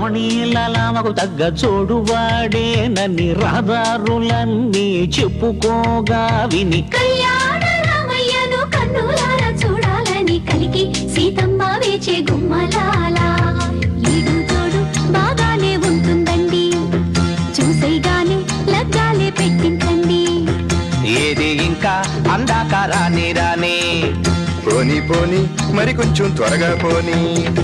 రాణీలలామకు తగ్గ చోడువాడేనని రహదారులన్నీ చెప్పుకోగా విని కళ్యాణ రామయ్యను కన్నులార చూడాలని కలిగి సీతమ్మ వేచే గుమ్మలాల ఈడు తోడు బాగానే ఉంటుందండి చూసేగానే లగ్గాలే పెట్టించండి ఏది ఇంకా అందాక రాని రాని పోనీ పోనీ మరి కొంచెం త్వరగా పోనీ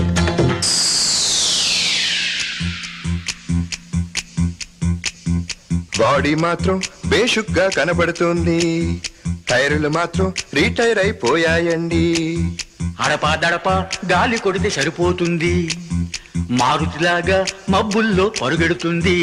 బాడీ మాత్రం బేషుగ్గా కనబడుతుంది టైర్లు మాత్రం రీటైర్ అయిపోయాయండి అడపా దడప గాలి కొడితే సరిపోతుంది మారుతిలాగా మబ్బుల్లో పరుగెడుతుంది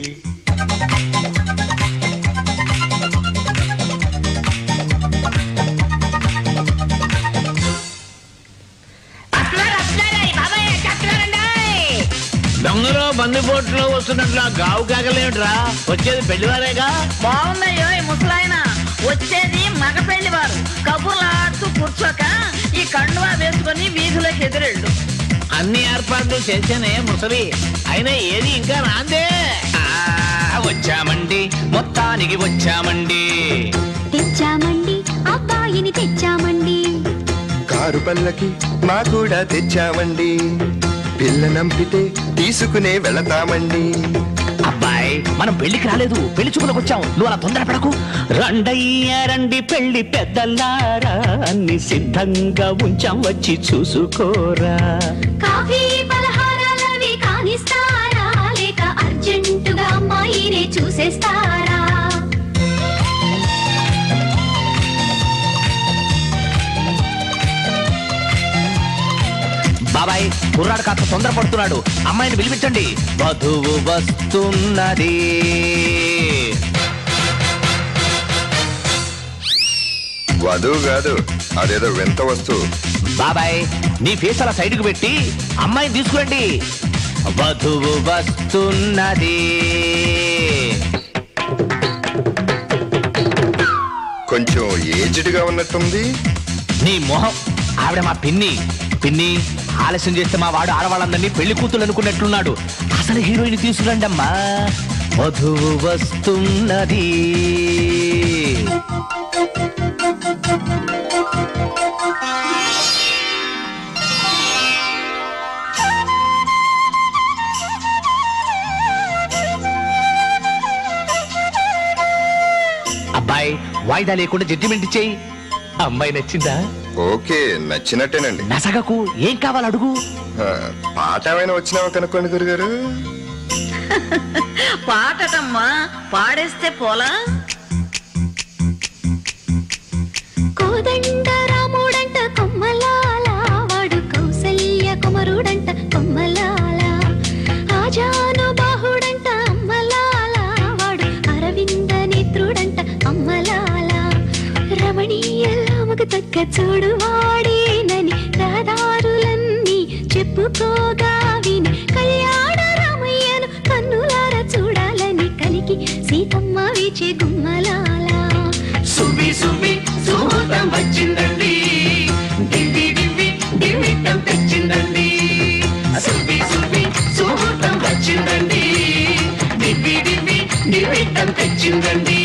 దొంగలో బందిపోట్లో వస్తున్నట్లు గావు కాగలేమిట్రా వచ్చేది పెళ్లివారేగా బాగున్నాయో ఈ ముసలాయన వచ్చేది మగ పెళ్లి వారు కబుర్లాడుతూ కూర్చోక ఈ కండువా వేసుకొని వీధులకు ఎదురెళ్ళు అన్ని ఏర్పాట్లు చేశానే ముసలి అయినా ఏది ఇంకా రాందే ఆ, వచ్చామండి మొత్తానికి వచ్చామండి తెచ్చామండి అబ్బాయిని తెచ్చామండి కారు పల్లకి మా కూడా తెచ్చామండి పిల్ల నంపితే తీసుకునే వెళతామండి అబ్బాయి మనం పెళ్లికి రాలేదు పెళ్లి చూపులకు వచ్చాం నువ్వు అలా తొందరపడకు రండయ్య రండి పెళ్లి పెద్దలారా అన్ని సిద్ధంగా ఉంచాం వచ్చి చూసుకోరా కాఫీ పలహారాలవి కానిస్తారా లేక అర్జెంటుగా అమ్మాయినే చూసేస్తారా బాబాయ్ కుర్రాడు కాస్త తొందరపడుతున్నాడు అమ్మాయిని పిలిపించండి వధువు వస్తున్నది వధువు కాదు అదేదో వింత వస్తువు బాబాయ్ నీ ఫేస్ అలా సైడ్కి పెట్టి అమ్మాయిని తీసుకురండి వధువు వస్తున్నది కొంచెం ఏజ్డ్ గా ఉన్నట్టుంది నీ మొహం ఆవిడ మా పిన్ని పిన్ని ఆలస్యం చేస్తే మా వాడు ఆడవాళ్ళందరినీ పెళ్లి కూతురు అనుకున్నట్లున్నాడు అసలు హీరోయిన్ తీసుకురండి అమ్మా వధువు వస్తున్నది అబ్బాయి వాయిదా లేకుండా జడ్జిమెంట్ ఇచ్చేయి అమ్మాయి నచ్చిందా ఓకే నచ్చినట్టేనండి నసగకు ఏం కావాలి అడుగు ఆ, పాట ఏమైనా వచ్చినావా కనుక్కోండి గురుగారు పాటటమ్మా పాడేస్తే పోలా కోదండ రాముడంట కొమ్మలాల వాడు కౌసల్య కుమరుడంట కొమ్మలాల ఆజాను బాహుడంట అమ్మలాల వాడు అరవింద నేత్రుడంట అమ్మలాల రమణీయలామకు తగ్గ చూడు వాడేనని రహదారులన్నీ చెప్పుకోగా విని కళ్యాణ రామయ్యను కన్నులార చూడాలని కలిగి సీతమ్మ వేచే గుమ్మలాల సువ్వి సువ్వి సుహూర్తం వచ్చిందండి దివ్వి దివ్వి దివ్విట్టం తెచ్చిందండి సువ్వి సువ్వి సుహూర్తం వచ్చిందండి దివ్వి దివ్వి దివ్విట్టం తెచ్చిందండి